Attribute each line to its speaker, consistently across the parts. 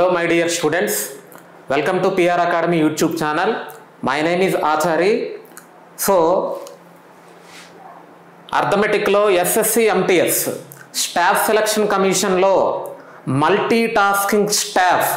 Speaker 1: my dear students. Welcome to PR Academy YouTube channel. My name is Achari. So అర్థమెటిక్లో SSC MTS staff selection కమిషన్లో multi tasking staff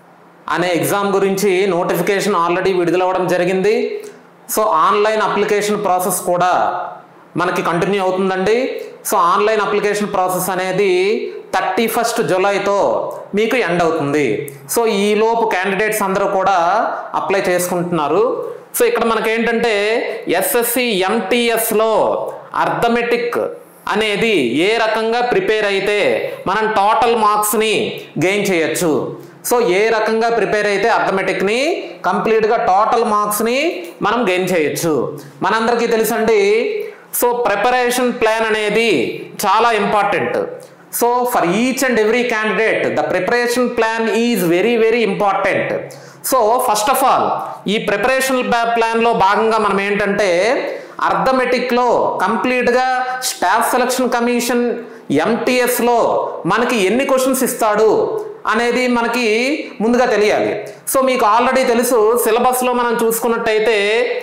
Speaker 1: అనే exam గురించి notification already విడుదలవ్వడం జరిగింది so online application process కూడా మనకి continue అవుతుందండి so online application process అనేది థర్టీ ఫస్ట్ జూలైతో మీకు ఎండ్ అవుతుంది సో ఈలోపు క్యాండిడేట్స్ అందరూ కూడా అప్లై చేసుకుంటున్నారు సో ఇక్కడ మనకేంటంటే ఎస్ఎస్సి ఎంటీఎస్లో అర్థమెటిక్ అనేది ఏ రకంగా ప్రిపేర్ అయితే మనం టోటల్ మార్క్స్ని గెయిన్ చేయొచ్చు సో ఏ రకంగా ప్రిపేర్ అయితే అర్థమెటిక్ని కంప్లీట్గా టోటల్ మార్క్స్ని మనం గెయిన్ చేయొచ్చు మనందరికీ తెలుసండి సో ప్రిపరేషన్ ప్లాన్ అనేది చాలా important so for each and every candidate the preparation plan is very very important so first of all ఈ ప్రిపరేషన్ ప్లాన్లో భాగంగా మనం ఏంటంటే అర్థమెటిక్లో కంప్లీట్గా స్టాఫ్ సెలక్షన్ కమిషన్ ఎంటీఎస్లో మనకి ఎన్ని క్వశ్చన్స్ ఇస్తాడు అనేది మనకి ముందుగా తెలియాలి సో మీకు ఆల్రెడీ తెలుసు సిలబస్లో మనం చూసుకున్నట్టయితే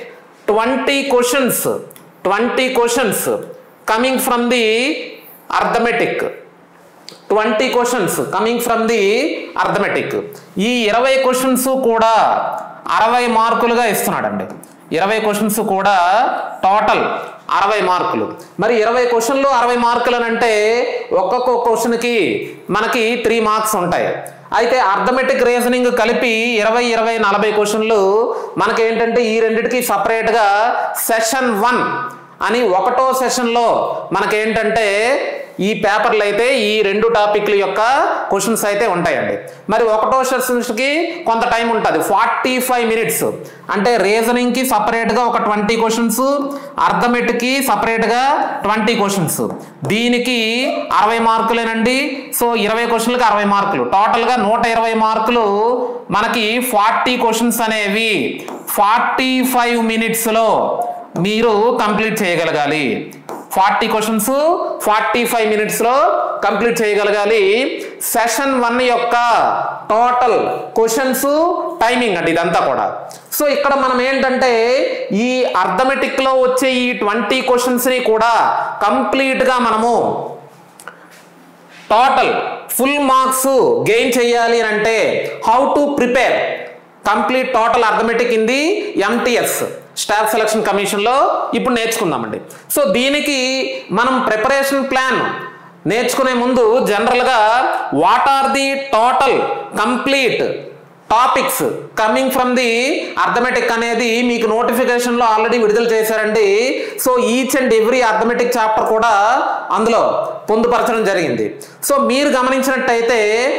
Speaker 1: twenty questions twenty questions coming from the arithmetic twenty questions coming from the arithmetic ఈ ఇరవై క్వశ్చన్స్ కూడా అరవై మార్కులుగా ఇస్తున్నాడండి ఇరవై క్వశ్చన్స్ కూడా టోటల్ అరవై మార్కులు మరి ఇరవై క్వశ్చన్లు అరవై మార్కులు అని అంటే ఒక్కొక్క క్వశ్చన్కి మనకి త్రీ మార్క్స్ ఉంటాయి అయితే అర్థమెటిక్ రీజనింగ్ కలిపి ఇరవై ఇరవై నలభై క్వశ్చన్లు మనకి ఏంటంటే ఈ రెండిటికి సపరేట్గా సెషన్ వన్ అని ఒకటో సెషన్లో మనకేంటంటే ఈ పేపర్లు అయితే ఈ రెండు టాపిక్ల యొక్క క్వశ్చన్స్ అయితే ఉంటాయండి మరి ఒకటో సెషన్స్కి కొంత టైం ఉంటుంది ఫార్టీ ఫైవ్ మినిట్స్ అంటే రీజనింగ్కి సపరేట్గా ఒక ట్వంటీ క్వశ్చన్స్ అర్థమెటిక్కి సపరేట్గా ట్వంటీ క్వశ్చన్స్ దీనికి అరవై మార్కులేనండి సో ఇరవై క్వశ్చన్లకి అరవై మార్కులు టోటల్గా నూట ఇరవై మార్కులు మనకి ఫార్టీ క్వశ్చన్స్ అనేవి ఫార్టీ ఫైవ్ మినిట్స్లో మీరు కంప్లీట్ చేయగలగాలి ఫార్టీ క్వశ్చన్స్ ఫార్టీ ఫైవ్ మినిట్స్లో కంప్లీట్ చేయగలగాలి సెషన్ వన్ యొక్క టోటల్ క్వశ్చన్స్ టైమింగ్ అండి ఇదంతా కూడా సో ఇక్కడ మనం ఏంటంటే ఈ అర్థమెటిక్లో వచ్చే ఈ ట్వంటీ క్వశ్చన్స్ని కూడా కంప్లీట్గా మనము టోటల్ ఫుల్ మార్క్స్ గెయిన్ చేయాలి అని అంటే how to prepare complete total arithmetic in the MTS staff selection కమిషన్లో ఇప్పుడు నేర్చుకుందామండి సో దీనికి మనం ప్రిపరేషన్ ప్లాన్ నేర్చుకునే ముందు జనరల్గా what are the total complete topics coming from the arithmetic అనేది మీకు నోటిఫికేషన్లో ఆల్రెడీ విడుదల చేశారండి so each and every arithmetic chapter కూడా అందులో పొందుపరచడం జరిగింది సో మీరు గమనించినట్టయితే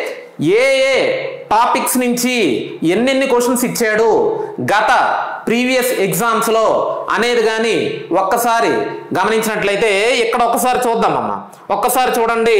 Speaker 1: ఏ ఏ టాపిక్స్ నుంచి ఎన్నెన్ని క్వశ్చన్స్ ఇచ్చాడు గత ప్రీవియస్ ఎగ్జామ్స్లో అనేది కానీ ఒక్కసారి గమనించినట్లయితే ఇక్కడ ఒక్కసారి చూద్దామమ్మా ఒక్కసారి చూడండి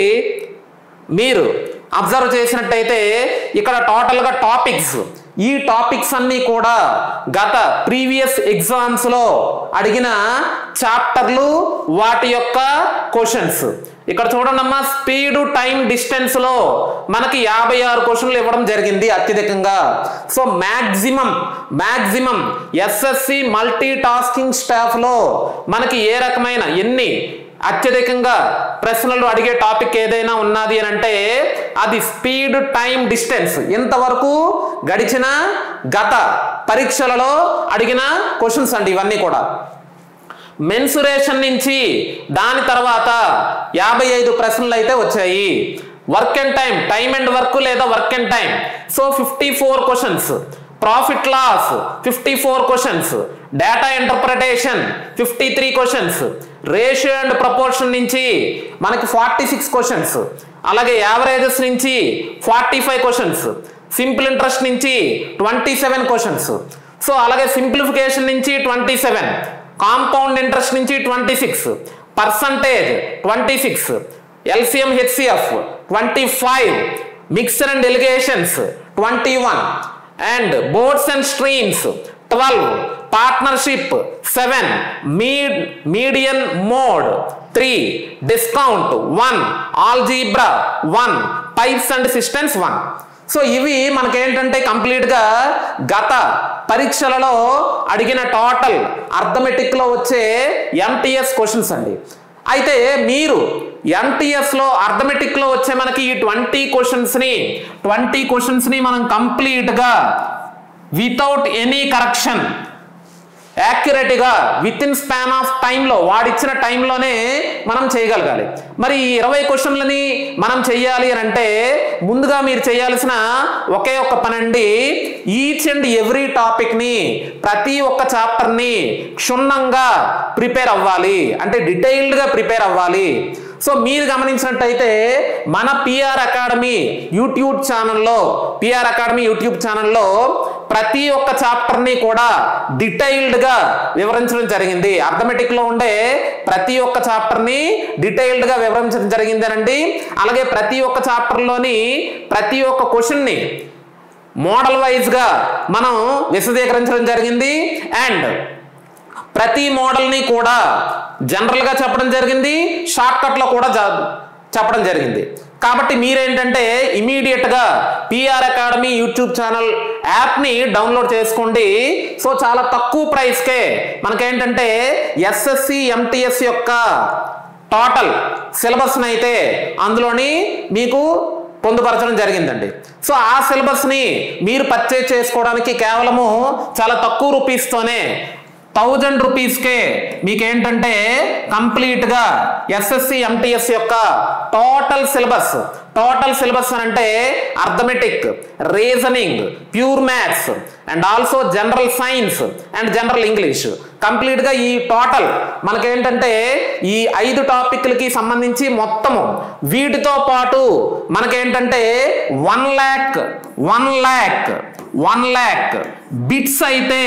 Speaker 1: మీరు అబ్జర్వ్ చేసినట్టయితే ఇక్కడ టోటల్గా టాపిక్స్ ఈ టాపిక్స్ అన్నీ కూడా గత ప్రీవియస్ ఎగ్జామ్స్లో అడిగిన చాప్టర్లు వాటి యొక్క క్వశ్చన్స్ ఇక్కడ చూడండి అమ్మా స్పీడ్ టైం డిస్టెన్స్ లో మనకి యాభై ఆరు క్వశ్చన్లు ఇవ్వడం జరిగింది అత్యధికంగా so maximum maximum SSC multi tasking staff లో మనకి ఏ రకమైన ఎన్ని అత్యధికంగా ప్రశ్నలు అడిగే టాపిక్ ఏదైనా ఉన్నది అని అంటే అది స్పీడ్ టైం డిస్టెన్స్ ఇంతవరకు గడిచిన గత పరీక్షలలో అడిగిన క్వశ్చన్స్ అండి ఇవన్నీ కూడా మెన్సురేషన్ నుంచి దాని తర్వాత యాభై ఐదు ప్రశ్నలు అయితే వచ్చాయి work and time time and work లేదా work and time so fifty four questions profit loss fifty four questions data interpretation fifty three questions ratio and proportion నుంచి మనకి ఫార్టీ సిక్స్ క్వశ్చన్స్ అలాగే యావరేజెస్ నుంచి forty five questions simple interest నుంచి twenty seven questions so అలాగే simplification నుంచి twenty seven compound interest నుంచి twenty six percentage twenty six LCM HCF twenty five mixture and alligations twenty one and boats and streams twelve partnership seven మీడ్ median mode three discount one algebra one pipes and cisterns one so ఇవి మనకేంటంటే కంప్లీట్గా గత పరీక్షలలో అడిగిన total అర్థమెటిక్లో వచ్చే MTS questions అండి అయితే మీరు ఎంటీఎస్లో అర్థమెటిక్లో వచ్చే మనకి ఈ ట్వంటీ క్వశ్చన్స్ని ట్వంటీ క్వశ్చన్స్ని మనం కంప్లీట్గా వితౌట్ ఎనీ కరెక్షన్ యాక్యురేట్గా విత్ ఇన్ స్పాన్ ఆఫ్ టైంలో వాడిచ్చిన టైంలోనే మనం చేయగలగాలి మరి ఈ ఇరవై క్వశ్చన్లని మనం చెయ్యాలి అని అంటే ముందుగా మీరు చేయాల్సిన ఒకే ఒక్క పని అండి ఈచ్ అండ్ ఎవ్రీ టాపిక్ని ప్రతి ఒక్క చాప్టర్ని క్షుణ్ణంగా ప్రిపేర్ అవ్వాలి అంటే డీటెయిల్డ్గా ప్రిపేర్ అవ్వాలి సో మీరు గమనించినట్టయితే మన పిఆర్ అకాడమీ యూట్యూబ్ ఛానల్లో పిఆర్ అకాడమీ యూట్యూబ్ ఛానల్లో ప్రతి ఒక్క చాప్టర్ని కూడా డీటెయిల్డ్గా వివరించడం జరిగింది అర్థమెటిక్లో ఉండే ప్రతి ఒక్క చాప్టర్ని డీటెయిల్డ్గా వివరించడం జరిగింది అనండి అలాగే ప్రతి ఒక్క చాప్టర్లోని ప్రతి ఒక్క క్వశ్చన్ని మోడల్ వైజ్గా మనం విశదీకరించడం జరిగింది అండ్ ప్రతి మోడల్ని కూడా జనరల్గా చెప్పడం జరిగింది షార్ట్ కట్లో కూడా జ- చెప్పడం జరిగింది కాబట్టి మీరేంటంటే ఇమీడియట్గా పిఆర్ అకాడమీ యూట్యూబ్ ఛానల్ యాప్ని డౌన్లోడ్ చేసుకోండి సో చాలా తక్కువ ప్రైస్కే మనకేంటంటే ఎస్ఎస్సి ఎంటీఎస్ యొక్క టోటల్ సిలబస్ని అయితే అందులోని మీకు పొందుపరచడం జరిగిందండి సో ఆ సిలబస్ని మీరు పర్చేజ్ చేసుకోవడానికి కేవలము చాలా తక్కువ రూపీస్తోనే థౌజండ్ రూపీస్కే మీకేంటంటే కంప్లీట్గా ఎస్ఎస్సి ఎంటీఎస్ యొక్క టోటల్ సిలబస్ టోటల్ సిలబస్ అని అంటే arithmetic reasoning pure maths and also general science and general English కంప్లీట్గా ఈ టోటల్ మనకేంటంటే ఈ ఐదు టాపిక్లకి సంబంధించి మొత్తము వీటితో పాటు మనకేంటంటే one lakh one lakh one lakh bits అయితే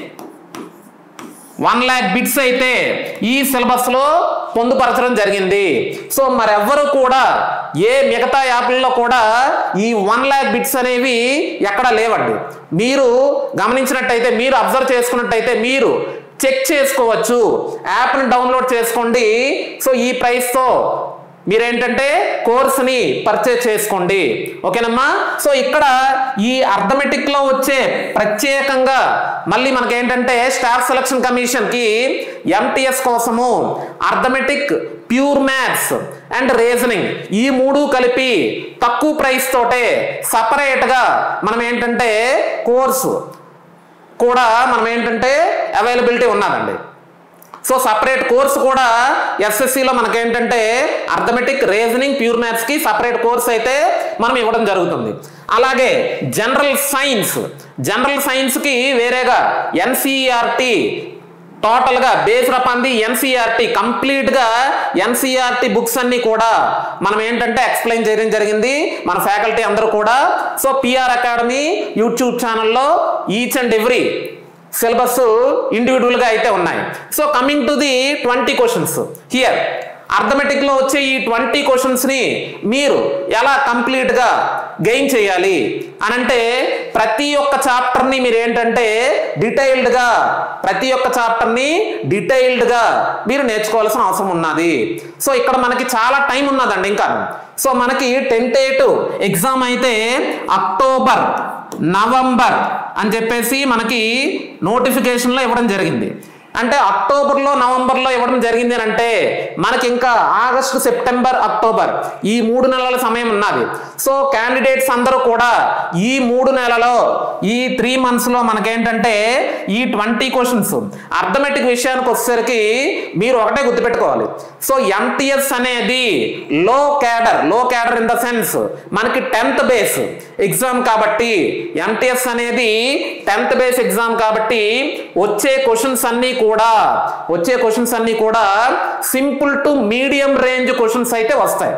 Speaker 1: వన్ ల్యాక్ బిట్స్ అయితే ఈ సిలబస్లో పొందుపరచడం జరిగింది సో మరెవ్వరు కూడా ఏ మిగతా యాప్లలో కూడా ఈ వన్ ల్యాక్ బిట్స్ అనేవి ఎక్కడ లేవండి మీరు గమనించినట్టయితే మీరు అబ్జర్వ్ చేసుకున్నట్టయితే మీరు చెక్ చేసుకోవచ్చు యాప్ని డౌన్లోడ్ చేసుకోండి సో ఈ ప్రైస్తో మీరేంటంటే కోర్సుని పర్చేజ్ చేసుకోండి ఓకేనమ్మా సో ఇక్కడ ఈ అర్థమెటిక్ లో వచ్చే ప్రత్యేకంగా మళ్ళీ మనకేంటంటే స్టాఫ్ సెలక్షన్ కమిషన్ కి ఎంటీఎస్ కోసము arithmetic pure maths and reasoning ఈ మూడు కలిపి తక్కువ ప్రైస్ తోటే సపరేట్ గా మనం ఏంటంటే కోర్సు కూడా మనం ఏంటంటే అవైలబిలిటీ ఉన్నదండి సో సపరేట్ కోర్స్ కూడా ఎస్ఎస్సిలో మనకేంటంటే అర్థమెటిక్ రీజనింగ్ ప్యూర్ మ్యాథ్స్కి సపరేట్ కోర్స్ అయితే మనం ఇవ్వడం జరుగుతుంది అలాగే జనరల్ సైన్స్ జనరల్ సైన్స్కి వేరేగా ఎన్సీఆర్టీ టోటల్గా బేస్డ్ అపాన్ ది ఎన్సీఆర్టీ కంప్లీట్గా ఎన్సీఆర్టీ బుక్స్ అన్ని కూడా మనం ఏంటంటే ఎక్స్ప్లెయిన్ చేయడం జరిగింది మన ఫ్యాకల్టీ అందరూ కూడా సో పిఆర్ అకాడమీ యూట్యూబ్ ఛానల్లో ఈచ్ అండ్ ఎవ్రీ సిలబస్ ఇండివిజువల్గా అయితే ఉన్నాయి so coming to the twenty questions here అర్థమెటిక్లో వచ్చే ఈ ట్వంటీ క్వశ్చన్స్ని మీరు ఎలా కంప్లీట్గా గెయిన్ చేయాలి అని అంటే ప్రతి ఒక్క చాప్టర్ని మీరు ఏంటంటే డీటెయిల్డ్గా ప్రతి ఒక్క చాప్టర్ని డీటెయిల్డ్గా మీరు నేర్చుకోవాల్సిన అవసరం ఉన్నది సో ఇక్కడ మనకి చాలా టైం ఉన్నదండి ఇంకా సో మనకి టెంటేటివ్ ఎగ్జామ్ అయితే అక్టోబర్ నవంబర్ అని చెప్పేసి మనకి నోటిఫికేషన్లో ఇవ్వడం జరిగింది అంటే అక్టోబర్లో నవంబర్లో ఇవ్వడం జరిగింది అని అంటే మనకి ఇంకా ఆగస్టు సెప్టెంబర్ అక్టోబర్ ఈ మూడు నెలల సమయం ఉన్నది సో క్యాండిడేట్స్ అందరూ కూడా ఈ మూడు నెలలో ఈ త్రీ మంత్స్లో మనకేంటంటే ఈ ట్వంటీ క్వశ్చన్స్ అర్థమెటిక్ విషయానికి వచ్చేసరికి మీరు ఒకటే గుర్తుపెట్టుకోవాలి సో ఎంటీఎస్ అనేది లో క్యాడర్ లో క్యాడర్ ఇన్ ద సెన్స్ మనకి టెన్త్ బేస్ ఎగ్జామ్ కాబట్టి ఎంటీఎస్ అనేది టెన్త్ బేస్ ఎగ్జామ్ కాబట్టి వచ్చే క్వశ్చన్స్ అన్నీ కూడా వచ్చే క్వశ్చన్స్ అన్నీ కూడా simple to medium range questions అయితే వస్తాయి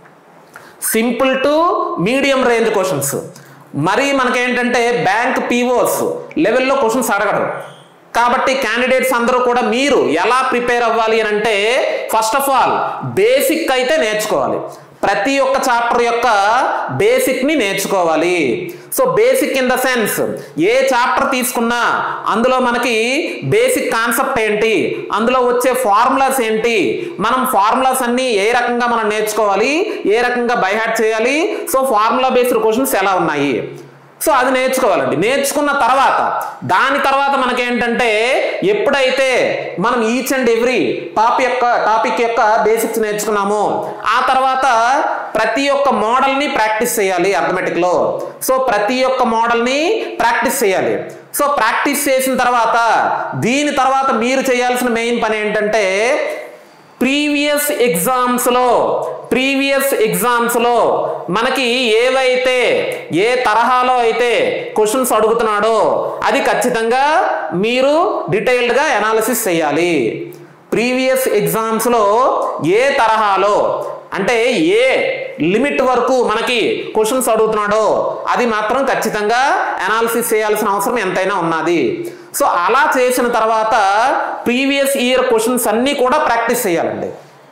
Speaker 1: simple to medium range questions మరి మనకేంటంటే బ్యాంక్ పీఓస్ లెవెల్లో క్వశ్చన్స్ అడగడం కాబట్టి క్యాండిడేట్స్ అందరూ కూడా మీరు ఎలా ప్రిపేర్ అవ్వాలి అని అంటే ఫస్ట్ ఆఫ్ ఆల్ బేసిక్ అయితే నేర్చుకోవాలి ప్రతి ఒక్క చాప్టర్ యొక్క బేసిక్ ని నేర్చుకోవాలి so basic in the sense ఏ చాప్టర్ తీసుకున్నా అందులో మనకి బేసిక్ కాన్సెప్ట్ ఏంటి అందులో వచ్చే ఫార్ములాస్ ఏంటి మనం ఫార్ములాస్ అన్ని ఏ రకంగా మనం నేర్చుకోవాలి ఏ రకంగా బైహార్ట్ చేయాలి సో ఫార్ములా బేస్డ్ క్వశ్చన్స్ ఎలా ఉన్నాయి సో అది నేర్చుకోవాలండి నేర్చుకున్న తర్వాత దాని తర్వాత మనకేంటంటే ఎప్పుడైతే మనం ఈచ్ అండ్ ఎవ్రీ టాపిక్ యొక్క టాపిక్ యొక్క బేసిక్స్ నేర్చుకున్నామో ఆ తర్వాత ప్రతి ఒక్క మోడల్ని ప్రాక్టీస్ చేయాలి అర్థమెటిక్లో సో ప్రతి ఒక్క మోడల్ని ప్రాక్టీస్ చేయాలి సో ప్రాక్టీస్ చేసిన తర్వాత దీని తర్వాత మీరు చేయాల్సిన మెయిన్ పని ఏంటంటే ప్రీవియస్ ఎగ్జామ్స్లో ప్రీవియస్ ఎగ్జామ్స్లో మనకి ఏవైతే ఏ తరహాలో అయితే క్వశ్చన్స్ అడుగుతున్నాడో అది ఖచ్చితంగా మీరు డీటెయిల్డ్గా అనాలిసిస్ చేయాలి ప్రీవియస్ ఎగ్జామ్స్లో ఏ తరహాలో అంటే ఏ లిమిట్ వరకు మనకి క్వశ్చన్స్ అడుగుతున్నాడో అది మాత్రం ఖచ్చితంగా అనాలిసిస్ చేయాల్సిన అవసరం ఎంతైనా ఉన్నది సో అలా చేసిన తర్వాత ప్రీవియస్ ఇయర్ క్వశ్చన్స్ అన్నీ కూడా ప్రాక్టీస్ చేయాలండి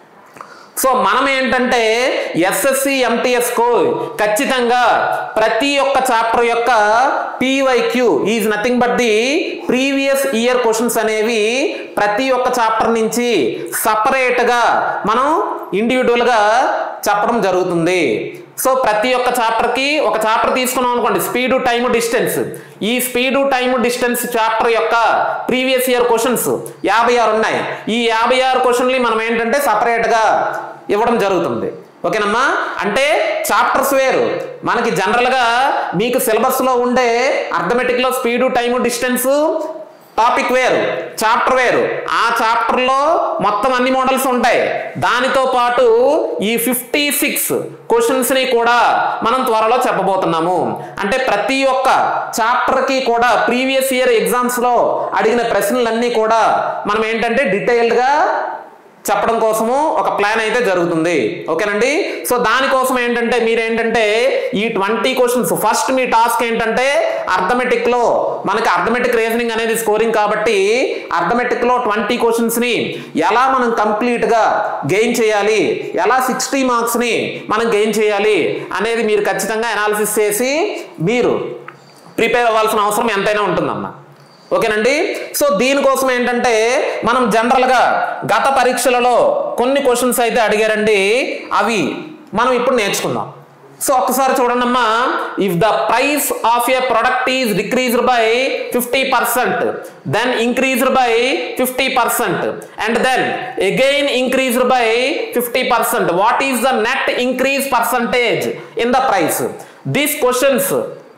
Speaker 1: సో మనం ఏంటంటే ఎస్ఎస్సి ఎంటీఎస్ కో ఖచ్చితంగా ప్రతి ఒక్క చాప్టర్ యొక్క PYQ is nothing but the previous year questions అనేవి ప్రతి ఒక్క చాప్టర్ నుంచి సపరేట్గా మనం ఇండివిజువల్గా చెప్పడం జరుగుతుంది సో ప్రతి ఒక్క చాప్టర్కి ఒక చాప్టర్ తీసుకున్నాం అనుకోండి స్పీడు టైము డిస్టెన్స్ ఈ స్పీడు టైము డిస్టెన్స్ చాప్టర్ యొక్క ప్రీవియస్ ఇయర్ క్వశ్చన్స్ యాభై ఆరు ఉన్నాయి ఈ యాభై ఆరు క్వశ్చన్లు మనం ఏంటంటే సపరేట్గా ఇవ్వడం జరుగుతుంది ఓకేనమ్మా అంటే చాప్టర్స్ వేరు మనకి జనరల్గా మీకు సిలబస్లో ఉండే అర్థమెటిక్లో స్పీడు టైము డిస్టెన్స్ టాపిక్ వేరు చాప్టర్ వేరు ఆ చాప్టర్లో మొత్తం అన్ని మోడల్స్ ఉంటాయి దానితో పాటు ఈ ఫిఫ్టీ సిక్స్ క్వశ్చన్స్ని కూడా మనం త్వరలో చెప్పబోతున్నాము అంటే ప్రతి ఒక్క చాప్టర్కి కూడా ప్రీవియస్ ఇయర్ ఎగ్జామ్స్లో అడిగిన ప్రశ్నలన్నీ కూడా మనం ఏంటంటే డీటెయిల్డ్గా చెప్పడం కోసము ఒక ప్లాన్ అయితే జరుగుతుంది ఓకేనండి సో దానికోసం ఏంటంటే మీరేంటంటే ఈ ట్వంటీ క్వశ్చన్స్ ఫస్ట్ మీ టాస్క్ ఏంటంటే అర్థమెటిక్ లో మనకి అర్థమెటిక్ రీజనింగ్ అనేది స్కోరింగ్ కాబట్టి అర్థమెటిక్ లో ట్వంటీ క్వశ్చన్స్ ని ఎలా మనం కంప్లీట్ గా గెయిన్ చేయాలి ఎలా సిక్స్టీ మార్క్స్ ని మనం గెయిన్ చేయాలి అనేది మీరు ఖచ్చితంగా అనాలిసిస్ చేసి మీరు ప్రిపేర్ అవ్వాల్సిన అవసరం ఎంతైనా ఉంటుందమ్మా ఓకేనండి సో దీనికోసం ఏంటంటే మనం జనరల్గా గత పరీక్షలలో కొన్ని క్వశ్చన్స్ అయితే అడిగారండి అవి మనం ఇప్పుడు నేర్చుకుందాం సో ఒక్కసారి చూడండి అమ్మా if the price of a product is decreased by fifty percent then increased by fifty percent and then again increased by fifty percent what is the net increase percentage in the price these questions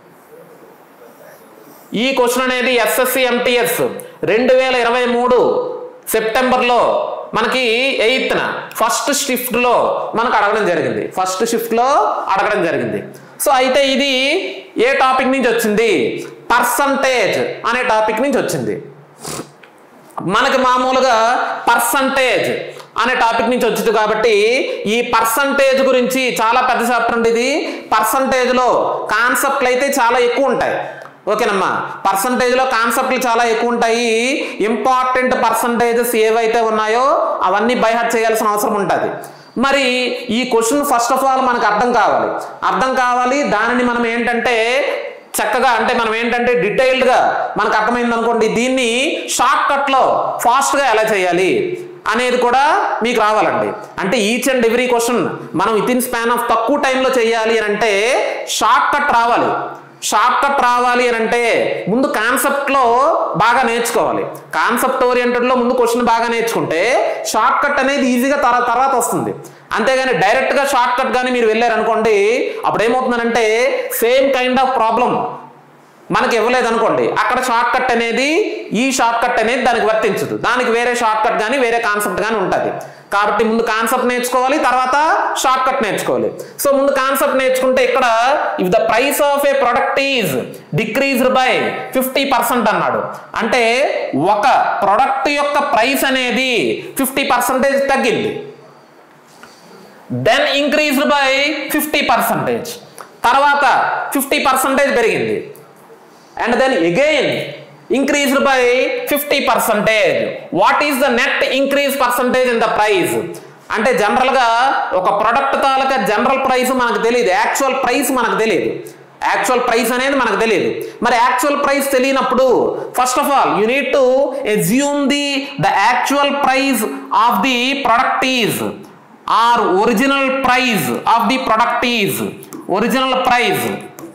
Speaker 1: ఈ question అనేది SSC MTS రెండు వేల ఇరవై మూడు సెప్టెంబర్లో మనకి ఎయిత్న first షిఫ్ట్లో మనకు అడగడం జరిగింది ఫస్ట్ షిఫ్ట్లో అడగడం జరిగింది సో అయితే ఇది ఏ టాపిక్ నుంచి వచ్చింది పర్సంటేజ్ అనే టాపిక్ నుంచి వచ్చింది మనకి మామూలుగా పర్సంటేజ్ అనే టాపిక్ నుంచి వచ్చింది కాబట్టి ఈ పర్సంటేజ్ గురించి చాలా పెద్ద చాప్టర్ అండి ఇది పర్సంటేజ్లో కాన్సెప్ట్లు అయితే చాలా ఎక్కువ ఉంటాయి ఓకేనమ్మా పర్సంటేజ్లో కాన్సెప్ట్లు చాలా ఎక్కువ ఉంటాయి ఇంపార్టెంట్ పర్సంటేజెస్ ఏవైతే ఉన్నాయో అవన్నీ బైహార్ట్ చేయాల్సిన అవసరం ఉంటుంది మరి ఈ క్వశ్చన్ ఫస్ట్ ఆఫ్ ఆల్ మనకు అర్థం కావాలి అర్థం కావాలి దానిని మనం ఏంటంటే చక్కగా అంటే మనం ఏంటంటే డీటెయిల్డ్గా మనకు అర్థమైంది అనుకోండి దీన్ని షార్ట్ కట్లో ఫాస్ట్గా ఎలా చేయాలి అనేది కూడా మీకు రావాలండి అంటే ఈచ్ అండ్ ఎవ్రీ క్వశ్చన్ మనం విత్ ఇన్ స్పాన్ ఆఫ్ తక్కువ టైంలో చేయాలి అని అంటే షార్ట్ కట్ రావాలి షార్ట్ కట్ రావాలి అని అంటే ముందు కాన్సెప్ట్లో బాగా నేర్చుకోవాలి కాన్సెప్ట్ ఓరియంటెడ్లో ముందు క్వశ్చన్ బాగా నేర్చుకుంటే షార్ట్ కట్ అనేది ఈజీగా తర్వా- తర్వాత వస్తుంది అంతేగాని డైరెక్ట్గా షార్ట్ కట్ కానీ మీరు వెళ్ళారనుకోండి అప్పుడు ఏమవుతుందంటే సేమ్ కైండ్ ఆఫ్ ప్రాబ్లం మనకి ఇవ్వలేదు అనుకోండి అక్కడ షార్ట్ కట్ అనేది ఈ షార్ట్ కట్ అనేది దానికి వర్తించదు దానికి వేరే షార్ట్ కట్ కానీ వేరే కాన్సెప్ట్ కానీ ఉంటుంది కాబట్టి ముందు కాన్సెప్ట్ నేర్చుకోవాలి తర్వాత షార్ట్ కట్ నేర్చుకోవాలి సో ముందు కాన్సెప్ట్ నేర్చుకుంటే ఇక్కడ if the price of a product is decreased by fifty percent అన్నాడు అంటే ఒక ప్రొడక్ట్ యొక్క ప్రైస్ అనేది ఫిఫ్టీ పర్సెంటేజ్ తగ్గింది then increased by fifty percentage తర్వాత ఫిఫ్టీ పర్సెంటేజ్ పెరిగింది and then again increased by fifty percentage what is the net increase percentage in the price అంటే జనరల్గా ఒక ప్రొడక్ట్ తాలూకా జనరల్ ప్రైస్ మనకు తెలియదు యాక్చువల్ ప్రైస్ మనకు తెలియదు యాక్చువల్ ప్రైస్ అనేది మనకు తెలియదు మరి యాక్చువల్ ప్రైస్ తెలియనప్పుడు first of all you need to assume the the actual price of the product is or original price of the product is original price